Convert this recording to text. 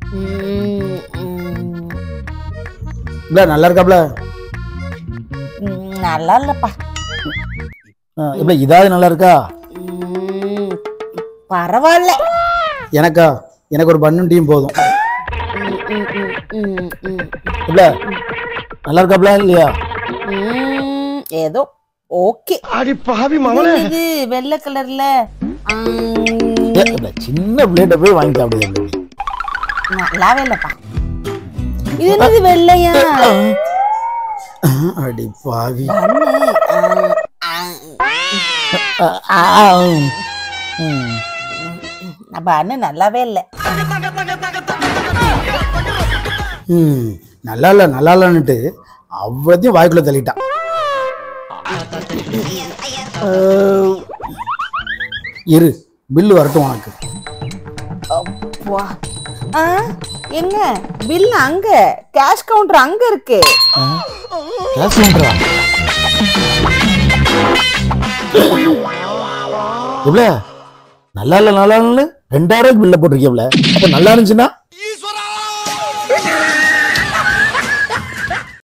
ம், ம், இல்ல நல்லா இருக்காப்ல ம், நல்லா இல்லப்பா இப்ப இதாவது நல்லா இருக்கா ம், பரவாயில்ல எனக்கா எனக்கு ஒரு பண்ணு டீம் போதும் ம், ம், ம், ம், ம், இல்ல நல்லா இருக்காப்ல இல்லையா ம், ஏதோ ஓகே அடி பாவி இது வெள்ளை கலர்ல ஏ, இல்ல, சின்ன பிளேட்டை போய் வாங்கி சாப்பிடுது நல்லாவே இல்லப்பா இது என்னது வெள்ளையா அடி பாவி பண்ணு ஆ, ஆ, ஆ, ஆ, ம். நம்ம அண்ணன் நல்லாவே இல்லை ம் நல்லா இல்ல நல்லா இல்லன்னுட்டு அவ்வளோத்தையும் வாய்க்குள்ள தள்ளிட்டான் இரு பில்லு வரட்டும் உனக்கு அப்பா. ஆ, எங்க பில் அங்க கேஷ் கவுண்டர் அங்க இருக்கு கேஸ் பண்றா இவ்வளோ நல்லா இல்ல நல்லா இல்ல ரெண்டாயிரம் பில்ல போட்டிருக்கேன் அப்ப நல்லா இருந்துச்சுன்னா